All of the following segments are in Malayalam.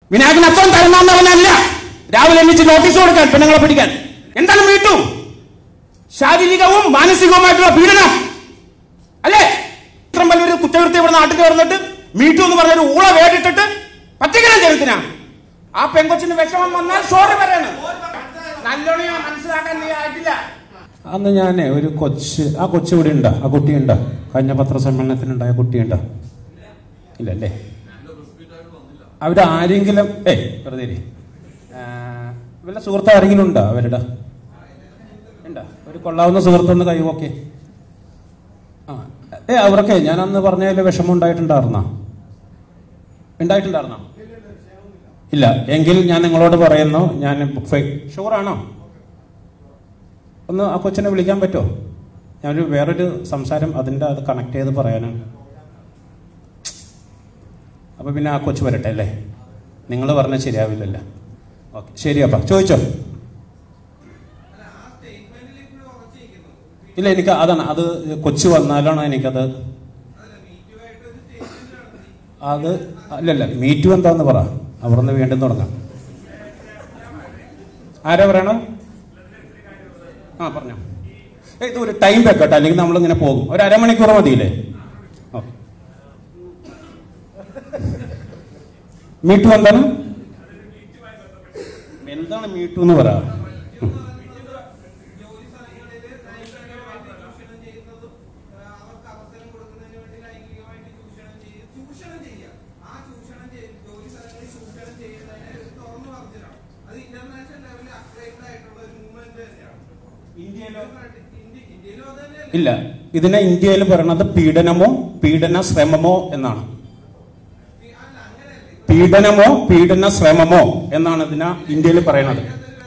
വിനായകൻ അപ്പം തരുന്നവനല്ല രാവിലെ എണ്ണിച്ച് നോട്ടീസ് കൊടുക്കാൻ പെണ്ണുങ്ങളെ പിടിക്കാൻ എന്താണ് മീട്ടു ശാരീരികവും മാനസികവുമായിട്ടുള്ള പീഡനം അല്ലേ ഇത്രയും വലിയൊരു കുറ്റകൃത്യം ഇവിടെ നാട്ടിൽ വന്നിട്ട് മീട്ടു എന്ന് പറഞ്ഞൊരു ഊള വേടിട്ടിട്ട് പറ്റിക്കണം ജനത്തിനാ ആ പെങ്കൊച്ചിന് വിഷമം വന്നാൽ സോറി പറയണം നല്ലോണം മനസ്സിലാക്കാൻ നീ ആയിട്ടില്ല അന്ന് ഞാൻ ഒരു കൊച്ച് ആ കൊച്ചു ഇവിടെ ഉണ്ടോ ആ കുട്ടി ഉണ്ടോ കഴിഞ്ഞ പത്രസമ്മേളനത്തിനുണ്ടായ കുട്ടി ഉണ്ടോ ഇല്ലല്ലേ അവരാരെങ്കിലും ഏയ് വെറുതെ ഇരി. ആ, വല്ല സുഹൃത്ത് ആരെങ്കിലും ഉണ്ടോ അവരുടെ ഉണ്ടോ ഒരു കൊള്ളാവുന്ന സുഹൃത്തുണ്ട് കൈ ഓക്കെ ആ ഏ അവരൊക്കെ ഞാൻ അന്ന് പറഞ്ഞതിൽ വിഷമം ഉണ്ടായിട്ടുണ്ടായിരുന്നോ ഉണ്ടായിട്ടുണ്ടായിരുന്നോ ഇല്ല എങ്കിൽ ഞാൻ നിങ്ങളോട് പറയുന്നു ഞാൻ ഷുവറാണോ ഒന്ന് ആ കൊച്ചിനെ വിളിക്കാൻ പറ്റുമോ ഞാനൊരു വേറൊരു സംസാരം അതിൻ്റെ അത് കണക്ട് ചെയ്ത് പറയാനാണ് അപ്പൊ പിന്നെ ആ കൊച്ചു വരട്ടെ അല്ലേ നിങ്ങൾ പറഞ്ഞാൽ ശരിയാവില്ലല്ലോ ഓക്കെ ശരി അപ്പ ചോദിച്ചോ ഇല്ല എനിക്ക് അതാണ് അത് കൊച്ചു വന്നാലാണ് എനിക്കത് അത് അല്ലല്ല മീറ്റു എന്താന്ന് പറ അവിടുന്ന് വീണ്ടും തുടങ്ങാം ആരാ പറയണം ആ പറഞ്ഞോ ഏയ്, ഇത് ഒരു ടൈം വെക്കട്ടെ അല്ലെങ്കിൽ നമ്മളിങ്ങനെ പോകും ഒരു അരമണിക്കൂർ മതിയില്ലേ ഓക്കെ മീട്ടു എന്താണ് എന്താണ് മീട്ടു എന്ന് പറ ഉം. ഇല്ല ഇതിനെ ഇന്ത്യയിൽ പറയണത് പീഡനമോ പീഡന ശ്രമമോ എന്നാണ് പീഡനമോ പീഡന ശ്രമമോ എന്നാണ് ഇതിനെ ഇന്ത്യയിൽ പറയണത്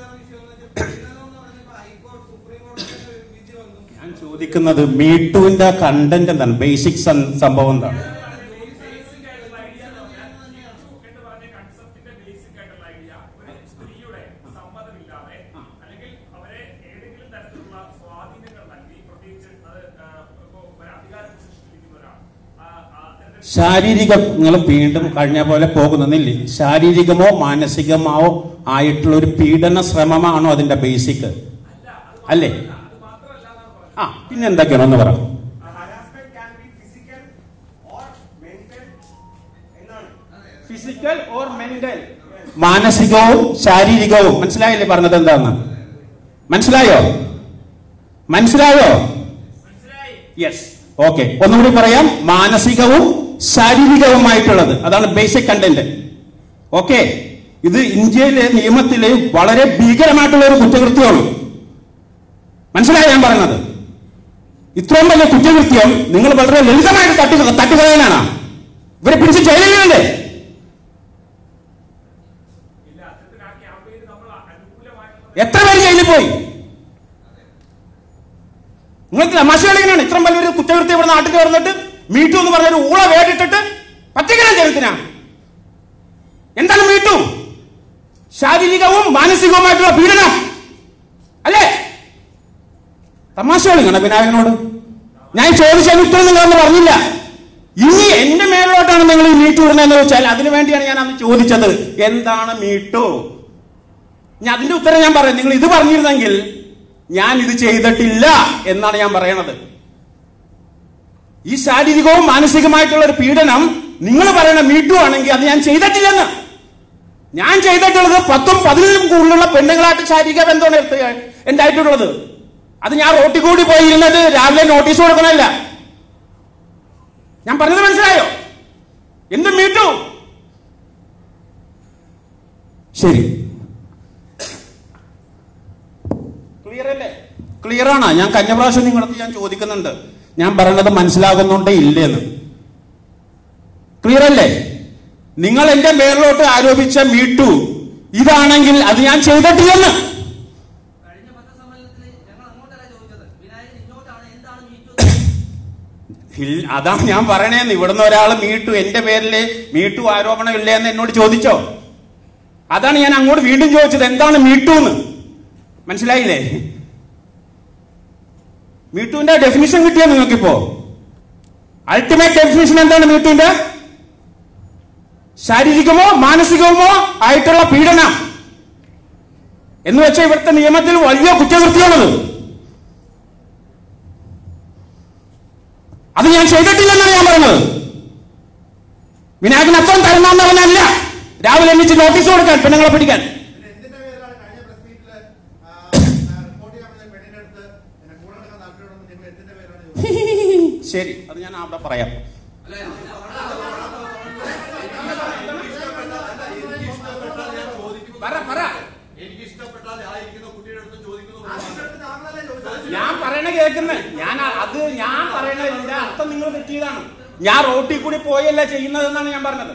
ഞാൻ ചോദിക്കുന്നത് മീട്ടുവിന്റെ കണ്ടന്റ് എന്താണ് ബേസിക് സംഭവം എന്താണ് ശാരീരികം നിങ്ങൾ വീണ്ടും കഴിഞ്ഞ പോലെ പോകുന്നില്ലേ ശാരീരികമോ മാനസികമോ ആയിട്ടുള്ള ഒരു പീഡന ശ്രമമാണോ അതിന്റെ ബേസിക് അല്ലേ ആ പിന്നെ എന്തൊക്കെയാണോ എന്ന് പറ ഫിസിക്കൽ ഓർ മെന്റൽ മാനസികവും ശാരീരികവും മനസ്സിലായില്ലേ പറഞ്ഞത് എന്താന്ന് മനസ്സിലായോ മനസ്സിലായോ യെസ് ഓക്കെ ഒന്നുകൂടി പറയാം മാനസികവും ശാരീരികവുമായിട്ടുള്ളത് അതാണ് ബേസിക് കണ്ടന്റ് ഓക്കെ ഇത് ഇന്ത്യയിലെ നിയമത്തിലെ വളരെ ഭീകരമായിട്ടുള്ള ഒരു കുറ്റകൃത്യമാണ് മനസ്സിലായോ ഞാൻ പറയുന്നത് ഇത്രയും വലിയ കുറ്റകൃത്യം നിങ്ങൾ വളരെ ലളിതമായിട്ട് തട്ടി തട്ടിക്കളയാനാണ് ഇവരെ പിടിച്ച് ജയിലിലല്ലേ എത്ര പേര് ജയിലിൽ പോയി നിങ്ങൾക്ക് തമാശ കളിക്കാനാണ് ഇത്രയും വലിയൊരു കുറ്റകൃത്യം ഇവിടെ നാട്ടിൽ വന്നിട്ട് മീട്ടു എന്ന് പറഞ്ഞൊരു ഊള വേടിട്ടിട്ട് പറ്റിക്കണം ജനത്തിനാ എന്താണ് മീട്ടു ശാരീരികവും മാനസികവുമായിട്ടുള്ള പീഡനം അല്ലേ തമാശ കളിക്കണം വിനായകനോട് ഞാൻ ചോദിച്ച ഉത്തരം നിങ്ങളൊന്നും പറഞ്ഞില്ല ഇനി എന്റെ മേലോട്ടാണ് നിങ്ങൾ ഈ മീട്ടു ഇടുന്നതെന്ന് വെച്ചാൽ അതിനു വേണ്ടിയാണ് ഞാൻ അന്ന് ചോദിച്ചത് എന്താണ് മീട്ടു ഞാൻ അതിന്റെ ഉത്തരം ഞാൻ പറയാം നിങ്ങൾ ഇത് പറഞ്ഞിരുന്നെങ്കിൽ ഞാൻ ഇത് ചെയ്തിട്ടില്ല എന്നാണ് ഞാൻ പറയണത് ഈ ശാരീരികവും മാനസികമായിട്ടുള്ള ഒരു പീഡനം നിങ്ങൾ പറയണ മീട്ടു ആണെങ്കിൽ അത് ഞാൻ ചെയ്തിട്ടില്ലെന്ന് ഞാൻ ചെയ്തിട്ടുള്ളത് പത്തും പതിനൊന്നും കൂടുതലുള്ള പെണ്ണുങ്ങളായിട്ട് ശാരീരിക ബന്ധമാണ് എടുത്ത് എന്റെ ആയിട്ടുള്ളത് അത് ഞാൻ റോട്ടിൽ കൂടി പോയി ഇരുന്നിട്ട് രാവിലെ നോട്ടീസ് കൊടുക്കണമല്ല ഞാൻ പറഞ്ഞത് മനസ്സിലായോ എന്ത് മീട്ടു ശരി ക്ലിയർ അല്ലേ ക്ലിയർ ആണ് ഞാൻ കഴിഞ്ഞ പ്രാവശ്യം നിങ്ങളടുത്ത് ഞാൻ ചോദിക്കുന്നുണ്ട് ഞാൻ പറയണത് മനസ്സിലാകുന്നുണ്ടേ ഇല്ലേന്ന് ക്ലിയർ അല്ലേ നിങ്ങൾ എന്റെ മേളിലോട്ട് ആരോപിച്ച മീട്ടു ഇതാണെങ്കിൽ അത് ഞാൻ ചെയ്തിട്ടില്ലെന്ന് കഴിഞ്ഞ പത്രസമ്മേളനത്തിൽ ഞങ്ങൾ അങ്ങോട്ടല്ല ചോദിച്ചത് വിനായകൻ ഇങ്ങോട്ടാണ് എന്താണ് മീറ്റു ഇല്ല, അതാണ് ഞാൻ പറയണേന്ന് ഇവിടുന്ന് ഒരാൾ മീട്ടു എന്റെ പേരില് മീട്ടു ആരോപണം ഇല്ലേ എന്ന് എന്നോട് ചോദിച്ചോ അതാണ് ഞാൻ അങ്ങോട്ട് വീണ്ടും ചോദിച്ചത് എന്താണ് മീട്ടു എന്ന് മനസ്സിലായില്ലേ മീട്ടുവിന്റെ ഡെഫിനിഷൻ കിട്ടിയോ നിങ്ങൾക്കിപ്പോ അൾട്ടിമേറ്റ് ഡെഫിനിഷൻ എന്താണ് മീട്ടുവിന്റെ ശാരീരികമോ മാനസികമോ ആയിട്ടുള്ള പീഡനം എന്ന് വെച്ചാൽ ഇവിടുത്തെ നിയമത്തിൽ വലിയ കുറ്റകൃത്യമാണത് അത് ഞാൻ ചെയ്തിട്ടില്ലെന്നാണ് ഞാൻ പറയുന്നത് വിനായകൻ അത്രയും തരുന്നവനല്ല രാവിലെ എണ്ണിച്ച് നോട്ടീസ് കൊടുക്കാൻ പെണ്ണുങ്ങളെ പിടിക്കാൻ പിന്നെ എന്തിന്റെ പേരിലാണ് കഴിഞ്ഞ പ്രസ് മീറ്റില് റിപ്പോർട്ട് ചെയ്യാൻ പറഞ്ഞ പെണ്ണിന്റെ അടുത്ത് എന്നെ കൂടെ നടക്കാൻ താല്പര്യമുണ്ടെന്ന് നിങ്ങൾ എന്തിന്റെ പേരിലാണ് ചോദിച്ചത്? ശരി അത് ഞാൻ അവിടെ പറയാം പറ പറ എനിക്ക് ഇഷ്ടപ്പെട്ടാൽ ആ ഇരിക്കുന്ന കുട്ടിയുടെ അടുത്ത് ചോദിക്കുന്നു താങ്കളല്ലേ ചോദിച്ചത്? ഞാൻ പറയണ കേൾക്കുന്നത് ഞാൻ അ- അത് ഞാൻ പറയണത് എന്റെ അർത്ഥം നിങ്ങൾ തെറ്റിയതാണ് ഞാൻ റോട്ടിൽ കൂടി പോയല്ല ചെയ്യുന്നതെന്നാണ് ഞാൻ പറഞ്ഞത്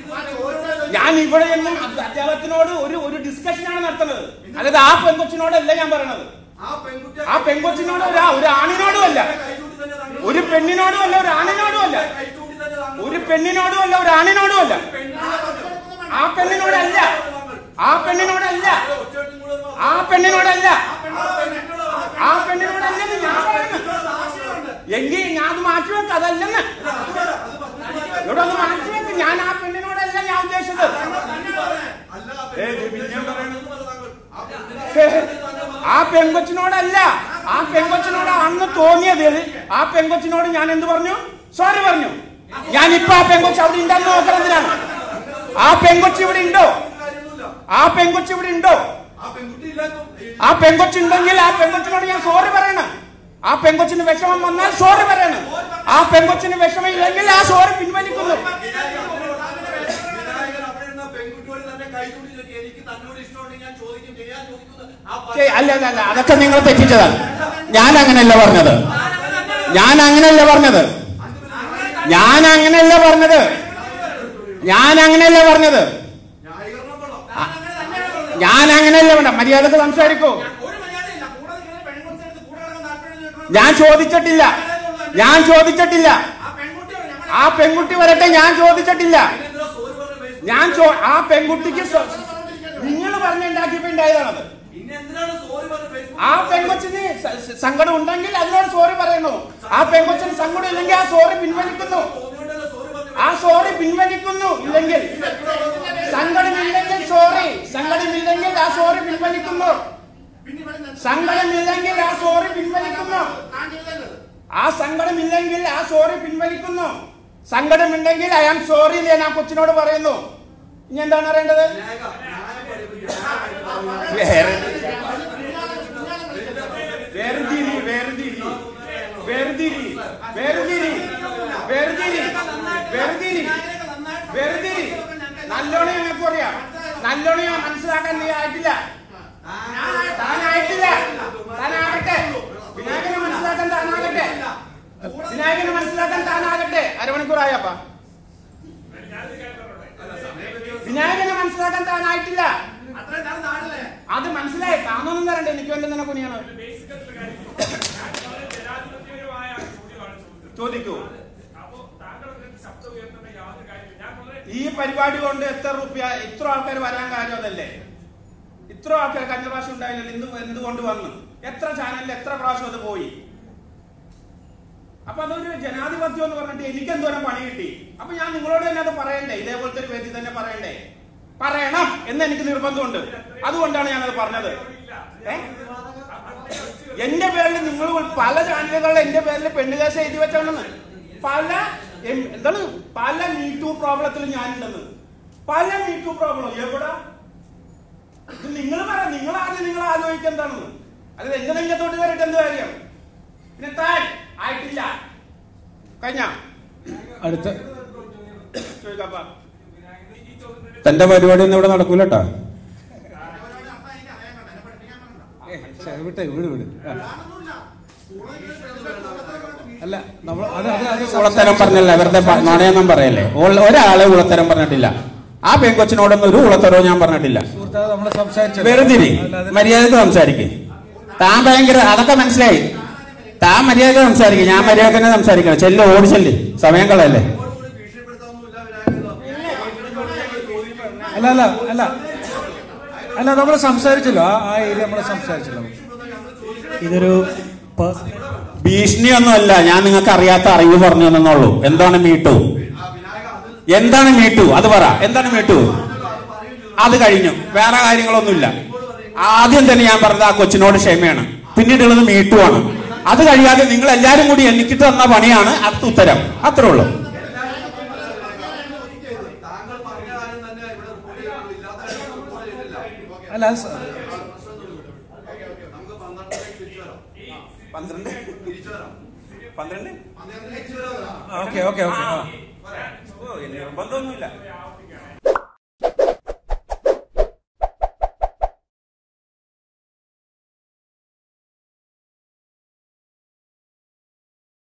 ഞാൻ ഇവിടെ എന്നും അദ്- അദ്ദേഹത്തിനോട് ഒരു ഒരു ഡിസ്കഷനാണ് നടത്തുന്നത് അതായത് ആ പെൺകൊച്ചിനോടല്ല ഞാൻ പറയണത് ആ പെൺകുട്ടി ആ പെൺകൊച്ചിനോട് ഒരു ഒരു ആണിനോടും അല്ല കൈചൂണ്ടി തന്നെ താങ്കൾ ഒരു പെണ്ണിനോടും അല്ല ഒരു ആണിനോടും അല്ല കൈചൂണ്ടി തന്നെ താങ്കൾ ഒരു പെണ്ണിനോടും അല്ല ഒരു ആണിനോടും അല്ല ആ പെണ്ണിനോടല്ല ആ പെണ്ണിനോടല്ല ഒച്ചയെടുത്തും കൂടെ ഒന്ന് ആ പെണ്ണിനോടല്ല ആ പെണ്ണിനോട് ആ പെണ്ണിനോടല്ലെന്ന് ഞാൻ പറയുന്നത് എങ്കിൽ ഞാൻ അത് മാറ്റി വെക്ക അതല്ലെന്ന് ഇവിടെ ഒന്ന് മാറ്റി വെക്ക് ഞാൻ ആ പെണ്ണിനോടല്ല ഞാൻ ഉദ്ദേശിച്ചത് അല്ല ഏ, ഇത് പിന്നെയും പറയണം. താങ്കൾ ആ പെണ്ണിനെ ഛേ, ആ പെങ്കൊച്ചിനോടല്ല ആ പെങ്കൊച്ചിനോട് അന്ന് തോന്നിയത് ആ പെങ്കൊച്ചിനോട് ഞാൻ എന്ത് പറഞ്ഞു സോറി പറഞ്ഞു ഞാൻ ഇപ്പൊ ആ പെങ്കൊച്ച് അവിടെ ഉണ്ടെന്ന് നോക്കണതിനാണ് ആ പെങ്കൊച്ച് ഇവിടെ ഉണ്ടോ കാര്യമൊന്നുമില്ല ആ പെങ്കൊച്ച് ഇവിടെ ഉണ്ടോ ആ പെൺകുട്ടി ഇല്ലായിരുന്നു ആ പെങ്കൊച്ചുണ്ടെങ്കിൽ ആ പെങ്കൊച്ചിനോട് ഞാൻ സോറി പറയണം ആ പെങ്കൊച്ചിന് വിഷമം വന്നാൽ സോറി പറയണം ആ പെങ്കൊച്ചിന് വിഷമം ഇല്ലെങ്കിൽ ആ സോറി പിൻവലിക്കുന്നു വിനായകൻ അവിടെ ഇരുന്ന പെൺകുട്ടിയോട് തന്നെ കൈചൂണ്ടി ചോദിക്കും എനിക്ക് തന്നോട് ഇഷ്ടമുണ്ടെങ്കിൽ ഞാൻ ചോദിക്കും ചെയ്യാൻ ചോദിക്കുന്നത് ആ ഛേ, അല്ല അല്ല അല്ല അതൊക്കെ നിങ്ങൾ തെറ്റിച്ചതാണ് ഞാൻ അങ്ങനെയല്ല പറഞ്ഞത് ഞാൻ അങ്ങനെയല്ല പറഞ്ഞത് ഞാൻ അങ്ങനെയല്ല പറഞ്ഞത് ഞാൻ അങ്ങനെയല്ല പറഞ്ഞത് ന്യായീകരണം കൊള്ളാം ഞാൻ അങ്ങനെയല്ല വേണ്ട മര്യാദക്ക് സംസാരിക്കൂ ഒരു മര്യാദയില്ല കൂടെ നിൽക്കുന്ന പെൺകുട്ടിയുടെ കൂടെ നടക്കാൻ താല്പര്യം ചോദിക്കണം ഞാൻ ചോദിച്ചിട്ടില്ല ഞാൻ ചോദിച്ചിട്ടില്ല ആ പെൺകുട്ടിയോട് ഞങ്ങൾ ആ പെൺകുട്ടി വരട്ടെ ഞാൻ ചോദിച്ചിട്ടില്ല എന്തിനാ സോറി പറഞ്ഞ ഫേസ്ബുക്ക് ഞാൻ ചോ ആ പെൺകുട്ടിക്ക് നിങ്ങൾ പറഞ്ഞുണ്ടാക്കിയപ്പോ ഉണ്ടായതാണത് പിന്നെ എന്തിനാണ് സോറി പറഞ്ഞ ഫേസ്ബുക്ക് ആ പെൺകൊച്ചിന് സ- സ- സങ്കടം ഉണ്ടെങ്കിൽ അതിനോട് സോറി പറയുന്നു ആ പെൺകൊച്ചിന് സങ്കടം ഇല്ലെങ്കിൽ ആ സോറി പിൻവലിക്കുന്നു തോന്നിയോണ്ടല്ലോ സോറി പറഞ്ഞു ആ സോറി പിൻവലിക്കുന്നു ഇല്ലെങ്കിൽ സങ്കടമില്ലെങ്കിൽ സോറി സങ്കടമില്ലെങ്കിൽ ആ സോറി പിൻവലിക്കുന്നു സങ്കടമില്ലെങ്കിൽ ആ സോറി പിൻവലിക്കുന്നു ആ സങ്കടമില്ലെങ്കിൽ ആ സോറി പിൻവലിക്കുന്നു സങ്കടമുണ്ടെങ്കിൽ ഐ ആം സോറി എന്ന് ഞാൻ ആ കൊച്ചിനോട് പറയുന്നു ഇനി എന്താണ് അറിയേണ്ടത് വേറെ വേർതിരി വേർതിരി വേർതിരി വേർതിരി വേർതിരി വേർതിരി വേർതിരി നല്ലോണം ഞങ്ങൾക്ക് അറിയാം നല്ലോണം ഞാൻ മനസ്സിലാക്കാൻ നീ ആയിട്ടില്ല താനായിട്ടില്ല താനാകട്ടെ വിനായകനെ മനസ്സിലാക്കാൻ താനാകട്ടെ വിനായകനെ മനസ്സിലാക്കാൻ താനാകട്ടെ അരമണിക്കൂറായപ്പ വിനായകനെ മനസ്സിലാക്കാൻ താനായിട്ടില്ല അത് മനസ്സിലായി താനൊന്നും തരണ്ട എനിക്ക് വേണ്ടി തന്നെ കുനിയാണ് ചോദിക്കൂ ഈ പരിപാടി കൊണ്ട് എത്ര റുപ്യ ഇത്ര ആൾക്കാർ വരാൻ കാര്യം അതല്ലേ ഇത്ര ആൾക്കാർ കഴിഞ്ഞ പ്രാവശ്യം ഉണ്ടായില്ലല്ലോ ഇന്ന് എന്തുകൊണ്ട് വന്നു എത്ര ചാനലിൽ എത്ര പ്രാവശ്യം അത് പോയി അപ്പൊ അതൊരു ജനാധിപത്യം എന്ന് പറഞ്ഞിട്ട് എനിക്ക് എന്തോരം പണി കിട്ടി അപ്പൊ ഞാൻ നിങ്ങളോട് തന്നെ അത് പറയണ്ടേ ഇതേപോലത്തെ ഒരു വേദി തന്നെ പറയണ്ടേ പറയണം എന്ന് എനിക്ക് നിർബന്ധമുണ്ട് അതുകൊണ്ടാണ് ഞാനത് പറഞ്ഞത് ഏ? എന്റെ പേരിൽ നിങ്ങൾ പല ചാനലുകളിൽ എന്റെ പേരിൽ പെണ്ണുകേസ് എഴുതി വെച്ചാണെന്ന് പല എം- എന്താണ് പല മീറ്റു പ്രോബ്ലത്തിൽ ഞാനുണ്ടെന്ന് പല മീറ്റു പ്രോബ്ലം എവിടെ ഇത് നിങ്ങൾ പറ നിങ്ങൾ ആദ്യം നിങ്ങൾ ആലോചിക്കുക എന്താണെന്ന് അത് എന്റെ നെഞ്ചത്തോട്ട് കയറിയിട്ട് എന്ത് കാര്യം പിന്നെ താൻ ആയിട്ടില്ല കഴിഞ്ഞ അടുത്ത ചോദിക്കാപ്പാ തന്റെ പരിപാടി ഒന്നും ഇവിടെ നടക്കൂല കേട്ടോ വിട്ടെ വീട് വീട് ആ. അല്ല നമ്മൾ അത് അത് അത് ഉളത്തരം പറഞ്ഞല്ല വെറുതെ പ- നുണയൊന്നും പറയല്ലേ ഉള്ള- ഒരാളെ ഉളത്തരം പറഞ്ഞിട്ടില്ല ആ പെൺകൊച്ചിനോടൊന്നും ഒരു ഉളത്തരവും ഞാൻ പറഞ്ഞിട്ടില്ല സുഹൃത്ത് നമ്മൾ സംസാരിച്ചു വെറുതിരി മര്യാദക്ക് സംസാരിക്കേ താൻ ഭയങ്കര അതൊക്കെ മനസ്സിലായി താൻ മര്യാദക്ക് സംസാരിക്കും ഞാൻ മര്യാദക്ക് തന്നെ സംസാരിക്കണം ചെല്ല് ഓടി ചെല്ല് സമയം കളയല്ലേ കൂടി ഭീഷണിപ്പെടുത്താവുന്നില്ല വിനായകൻ അല്ല അല്ല അല്ല അല്ല നമ്മൾ സംസാരിച്ചല്ലോ ആ ആ ഏരിയ നമ്മൾ സംസാരിച്ചല്ലോ ഇതൊരു പേഴ്സണൽ ഭീഷണിയൊന്നുമല്ല ഞാൻ നിങ്ങൾക്ക് അറിയാത്ത അറിവ് പറഞ്ഞു തന്നുള്ളൂ എന്താണ് മീട്ടു എന്താണ് മീട്ടു അത് പറ എന്താണ് മീട്ടു അത് കഴിഞ്ഞു വേറെ കാര്യങ്ങളൊന്നുമില്ല ആദ്യം തന്നെ ഞാൻ പറഞ്ഞത് ആ കൊച്ചിനോട് ക്ഷമയാണ് പിന്നീടുള്ളത് മീട്ടു ആണ് അത് കഴിയാതെ നിങ്ങൾ എല്ലാരും കൂടി എനിക്കിട്ട് തന്ന പണിയാണ് അടുത്ത ഉത്തരം അത്രേ ഉള്ളൂ താങ്കൾ പറഞ്ഞ കാര്യം തന്നെ ഇവിടെ റിപ്പോർട്ട് ചെയ്യാനുള്ളൂ ഇല്ലാത്ത കാര്യം റിപ്പോർട്ട് ചെയ്തിട്ടില്ല അല്ല അത് സ- നമുക്ക് പന്ത്രണ്ടിലേക്ക് തിരിച്ചു വരാം പന്ത്രണ്ട് തിരിച്ചു വരാം പന്ത്രണ്ട് പന്ത്രണ്ടിലേക്ക് തിരിച്ചു വരാം ഓക്കെ ഓക്കെ ഓക്കെ ആ ഓ നിർബന്ധമൊന്നുമില്ല